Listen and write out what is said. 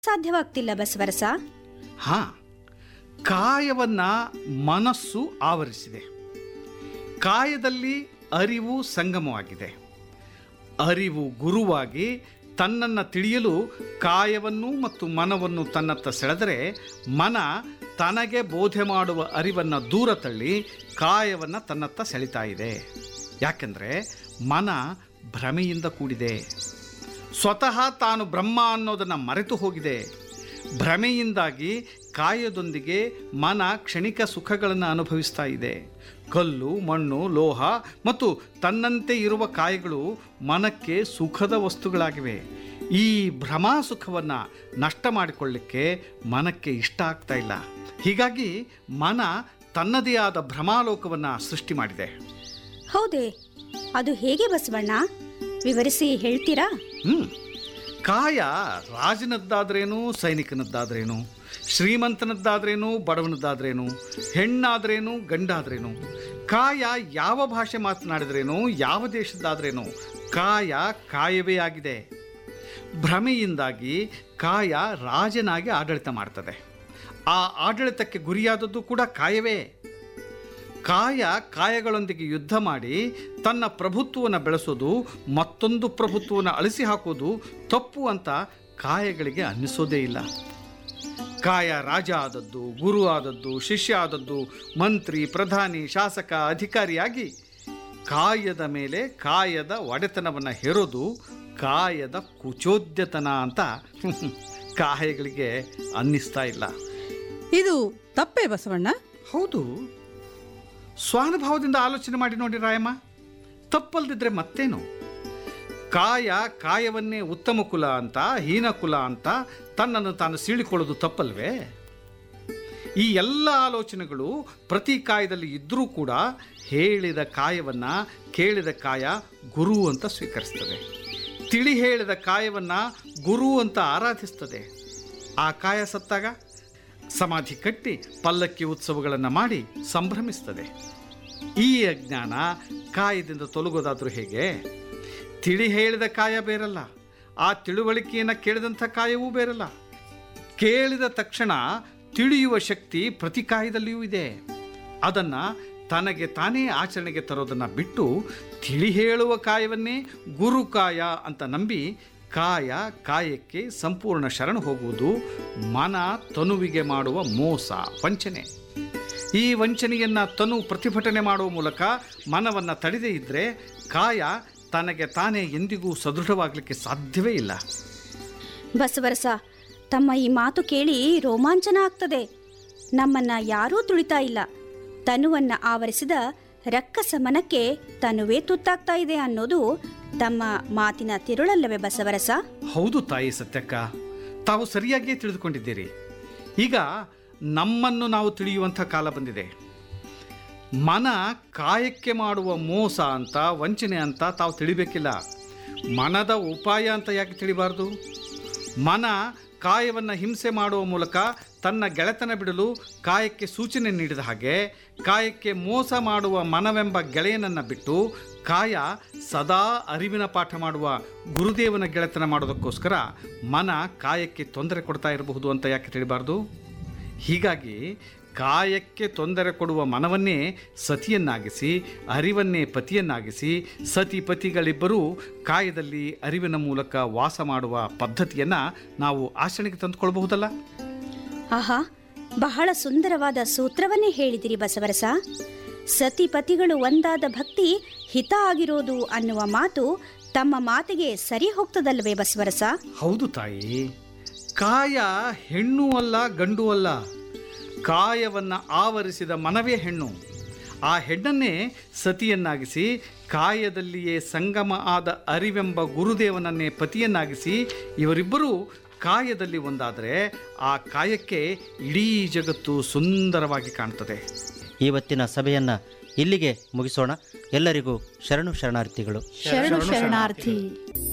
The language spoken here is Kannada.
ಸಾಧ್ಯವಾಗ್ತಿಲ್ಲ ಬಸವರಸ ಹಾ ಕಾಯವನ್ನ ಮನಸ್ಸು ಆವರಿಸಿದೆ ಕಾಯದಲ್ಲಿ ಅರಿವು ಸಂಗಮವಾಗಿದೆ ಅರಿವು ಗುರುವಾಗಿ ತನ್ನನ್ನು ತಿಳಿಯಲು ಕಾಯವನ್ನು ಮತ್ತು ಮನವನ್ನು ತನ್ನತ್ತ ಸೆಳೆದರೆ ಮನ ತನಗೆ ಬೋಧೆ ಮಾಡುವ ಅರಿವನ್ನು ದೂರ ತಳ್ಳಿ ಕಾಯವನ್ನು ತನ್ನತ್ತ ಸೆಳಿತಾ ಇದೆ ಯಾಕೆಂದರೆ ಮನ ಭ್ರಮೆಯಿಂದ ಕೂಡಿದೆ ಸ್ವತಃ ತಾನು ಬ್ರಹ್ಮ ಅನ್ನೋದನ್ನು ಮರೆತು ಹೋಗಿದೆ ಭ್ರಮೆಯಿಂದಾಗಿ ಕಾಯದೊಂದಿಗೆ ಮನ ಕ್ಷಣಿಕ ಸುಖಗಳನ್ನು ಅನುಭವಿಸ್ತಾ ಇದೆ ಕಲ್ಲು ಮಣ್ಣು ಲೋಹ ಮತ್ತು ತನ್ನಂತೆ ಇರುವ ಕಾಯಗಳು ಮನಕ್ಕೆ ಸುಖದ ವಸ್ತುಗಳಾಗಿವೆ ಈ ಭ್ರಮಾ ಸುಖವನ್ನು ನಷ್ಟ ಮಾಡಿಕೊಳ್ಳಿಕ್ಕೆ ಮನಕ್ಕೆ ಇಷ್ಟ ಆಗ್ತಾ ಇಲ್ಲ ಹೀಗಾಗಿ ಮನ ತನ್ನದೇ ಆದ ಭ್ರಮಾಲೋಕವನ್ನು ಸೃಷ್ಟಿ ಮಾಡಿದೆ ಹೌದೇ ಅದು ಹೇಗೆ ಬಸವಣ್ಣ ವಿವರಿಸಿ ಹೇಳ್ತೀರಾ ಹ್ಮ್ ಕಾಯ ರಾಜನದ್ದಾದ್ರೇನು ಸೈನಿಕನದ್ದಾದ್ರೇನು ಶ್ರೀಮಂತನದ್ದಾದ್ರೇನು ಬಡವನದ್ದಾದ್ರೇನು ಹೆಣ್ಣಾದ್ರೇನು ಗಂಡಾದ್ರೇನು ಕಾಯ ಯಾವ ಭಾಷೆ ಮಾತನಾಡಿದ್ರೇನು ಯಾವ ದೇಶದ್ದಾದ್ರೇನು ಕಾಯ ಕಾಯವೇ ಆಗಿದೆ ಭ್ರಮೆಯಿಂದಾಗಿ ಕಾಯ ರಾಜನಾಗಿ ಆಡಳಿತ ಮಾಡ್ತದೆ ಆ ಆಡಳಿತಕ್ಕೆ ಗುರಿಯಾದದ್ದು ಕೂಡ ಕಾಯವೇ ಕಾಯ ಕಾಯಗಳೊಂದಿಗೆ ಯುದ್ಧ ಮಾಡಿ ತನ್ನ ಪ್ರಭುತ್ವವನ್ನು ಬೆಳೆಸೋದು ಮತ್ತೊಂದು ಪ್ರಭುತ್ವವನ್ನು ಅಳಿಸಿ ಹಾಕೋದು ತಪ್ಪು ಅಂತ ಕಾಯಗಳಿಗೆ ಅನ್ನಿಸೋದೇ ಇಲ್ಲ ಕಾಯ ರಾಜ ಆದದ್ದು ಗುರು ಆದದ್ದು ಶಿಷ್ಯ ಆದದ್ದು ಮಂತ್ರಿ ಪ್ರಧಾನಿ ಶಾಸಕ ಅಧಿಕಾರಿಯಾಗಿ ಕಾಯದ ಮೇಲೆ ಕಾಯದ ಒಡೆತನವನ್ನು ಹೇರೋದು ಕಾಯದ ಕುಚೋದ್ಯತನ ಅಂತ ಕಾಯಗಳಿಗೆ ಅನ್ನಿಸ್ತಾ ಇಲ್ಲ ಇದು ತಪ್ಪೇ ಬಸವಣ್ಣ ಹೌದು ಸ್ವಾನುಭಾವದಿಂದ ಆಲೋಚನೆ ಮಾಡಿ ನೋಡಿ ರಾಯಮ್ಮ ತಪ್ಪಲ್ದಿದ್ರೆ ಮತ್ತೇನು ಕಾಯ ಕಾಯವನ್ನೇ ಉತ್ತಮ ಕುಲ ಅಂತ ಹೀನ ಕುಲ ಅಂತ ತನ್ನನ್ನು ತಾನು ಸೀಳಿಕೊಳ್ಳೋದು ತಪ್ಪಲ್ವೇ ಈ ಎಲ್ಲ ಆಲೋಚನೆಗಳು ಪ್ರತಿ ಕಾಯದಲ್ಲಿ ಇದ್ದರೂ ಕೂಡ ಹೇಳಿದ ಕಾಯವನ್ನು ಕೇಳಿದ ಕಾಯ ಗುರು ಅಂತ ಸ್ವೀಕರಿಸ್ತದೆ ತಿಳಿ ಹೇಳಿದ ಕಾಯವನ್ನು ಗುರು ಅಂತ ಆರಾಧಿಸ್ತದೆ ಆ ಕಾಯ ಸತ್ತಾಗ ಸಮಾಧಿ ಕಟ್ಟಿ ಪಲ್ಲಕ್ಕಿ ಉತ್ಸವಗಳನ್ನು ಮಾಡಿ ಸಂಭ್ರಮಿಸ್ತದೆ ಈ ಅಜ್ಞಾನ ಕಾಯದಿಂದ ತೊಲಗೋದಾದರೂ ಹೇಗೆ ತಿಳಿ ಹೇಳಿದ ಕಾಯ ಬೇರಲ್ಲ ಆ ತಿಳುವಳಿಕೆಯನ್ನು ಕೇಳಿದಂಥ ಕಾಯವೂ ಬೇರಲ್ಲ ಕೇಳಿದ ತಕ್ಷಣ ತಿಳಿಯುವ ಶಕ್ತಿ ಪ್ರತಿ ಕಾಯದಲ್ಲಿಯೂ ಇದೆ ಅದನ್ನು ತನಗೆ ತಾನೇ ಆಚರಣೆಗೆ ತರೋದನ್ನು ಬಿಟ್ಟು ತಿಳಿ ಹೇಳುವ ಕಾಯವನ್ನೇ ಗುರುಕಾಯ ಅಂತ ನಂಬಿ ಕಾಯ ಕಾಯಕ್ಕೆ ಸಂಪೂರ್ಣ ಶರಣ ಹೋಗುವುದು ಮನ ತನುವಿಗೆ ಮಾಡುವ ಮೋಸ ವಂಚನೆ ಈ ವಂಚನೆಯನ್ನು ತನು ಪ್ರತಿಭಟನೆ ಮಾಡುವ ಮೂಲಕ ಮನವನ್ನು ತಡೆದೇ ಇದ್ದರೆ ಕಾಯ ತನಗೆ ತಾನೇ ಎಂದಿಗೂ ಸದೃಢವಾಗಲಿಕ್ಕೆ ಸಾಧ್ಯವೇ ಇಲ್ಲ ಬಸವರಸ ತಮ್ಮ ಈ ಮಾತು ಕೇಳಿ ರೋಮಾಂಚನ ಆಗ್ತದೆ ನಮ್ಮನ್ನ ಯಾರೂ ತುಳಿತಾ ಇಲ್ಲ ತನುವನ್ನ ಆವರಿಸಿದ ರಕ್ಕಸ ಮನಕ್ಕೆ ತನುವೇ ತುತ್ತಾಗ್ತಾ ಇದೆ ಅನ್ನೋದು ತಮ್ಮ ಮಾತಿನ ತಿರುಳಲ್ಲವೇ ಬಸವರಸ ಹೌದು ತಾಯಿ ಸತ್ಯಕ್ಕ ತಾವು ಸರಿಯಾಗಿಯೇ ತಿಳಿದುಕೊಂಡಿದ್ದೀರಿ ಈಗ ನಮ್ಮನ್ನು ನಾವು ತಿಳಿಯುವಂಥ ಕಾಲ ಬಂದಿದೆ ಮನ ಕಾಯಕ್ಕೆ ಮಾಡುವ ಮೋಸ ಅಂತ ವಂಚನೆ ಅಂತ ತಾವು ತಿಳಿಬೇಕಿಲ್ಲ ಮನದ ಉಪಾಯ ಅಂತ ಯಾಕೆ ತಿಳಿಬಾರ್ದು ಮನ ಕಾಯವನ್ನು ಹಿಂಸೆ ಮಾಡುವ ಮೂಲಕ ತನ್ನ ಗೆಳೆತನ ಬಿಡಲು ಕಾಯಕ್ಕೆ ಸೂಚನೆ ನೀಡಿದ ಹಾಗೆ ಕಾಯಕ್ಕೆ ಮೋಸ ಮಾಡುವ ಮನವೆಂಬ ಗೆಳೆಯನನ್ನು ಬಿಟ್ಟು ಕಾಯ ಸದಾ ಅರಿವಿನ ಪಾಠ ಮಾಡುವ ಗುರುದೇವನ ಗೆಳೆತನ ಮಾಡೋದಕ್ಕೋಸ್ಕರ ಮನ ಕಾಯಕ್ಕೆ ತೊಂದರೆ ಕೊಡ್ತಾ ಇರಬಹುದು ಅಂತ ಯಾಕೆ ತಿಳಿಬಾರ್ದು ಹೀಗಾಗಿ ಕಾಯಕ್ಕೆ ತೊಂದರೆ ಕೊಡುವ ಮನವನ್ನೇ ಸತಿಯನ್ನಾಗಿಸಿ ಅರಿವನ್ನೇ ಪತಿಯನ್ನಾಗಿಸಿ ಸತಿ ಪತಿಗಳಿಬ್ಬರೂ ಕಾಯದಲ್ಲಿ ಅರಿವಿನ ಮೂಲಕ ವಾಸ ಮಾಡುವ ಪದ್ಧತಿಯನ್ನು ನಾವು ಆಚರಣೆಗೆ ತಂದುಕೊಳ್ಬಹುದಲ್ಲ ಆಹಾ ಬಹಳ ಸುಂದರವಾದ ಸೂತ್ರವನ್ನೇ ಹೇಳಿದಿರಿ ಬಸವರಸ ಸತಿ ಪತಿಗಳು ಒಂದಾದ ಭಕ್ತಿ ಹಿತ ಆಗಿರೋದು ಅನ್ನುವ ಮಾತು ತಮ್ಮ ಮಾತಿಗೆ ಸರಿ ಹೋಗ್ತದಲ್ವೇ ಬಸವರಸ ಹೌದು ತಾಯಿ ಕಾಯ ಹೆಣ್ಣು ಅಲ್ಲ ಗಂಡು ಅಲ್ಲ ಕಾಯವನ್ನು ಆವರಿಸಿದ ಮನವೇ ಹೆಣ್ಣು ಆ ಹೆಣ್ಣನ್ನೇ ಸತಿಯನ್ನಾಗಿಸಿ ಕಾಯದಲ್ಲಿಯೇ ಸಂಗಮ ಆದ ಅರಿವೆಂಬ ಗುರುದೇವನನ್ನೇ ಪತಿಯನ್ನಾಗಿಸಿ ಇವರಿಬ್ಬರೂ ಕಾಯದಲ್ಲಿ ಒಂದಾದರೆ ಆ ಕಾಯಕ್ಕೆ ಇಡೀ ಜಗತ್ತು ಸುಂದರವಾಗಿ ಕಾಣ್ತದೆ ಇವತ್ತಿನ ಸಭೆಯನ್ನು ಇಲ್ಲಿಗೆ ಮುಗಿಸೋಣ ಎಲ್ಲರಿಗೂ ಶರಣು ಶರಣಾರ್ಥಿಗಳು ಶರಣು ಶರಣಾರ್ಥಿ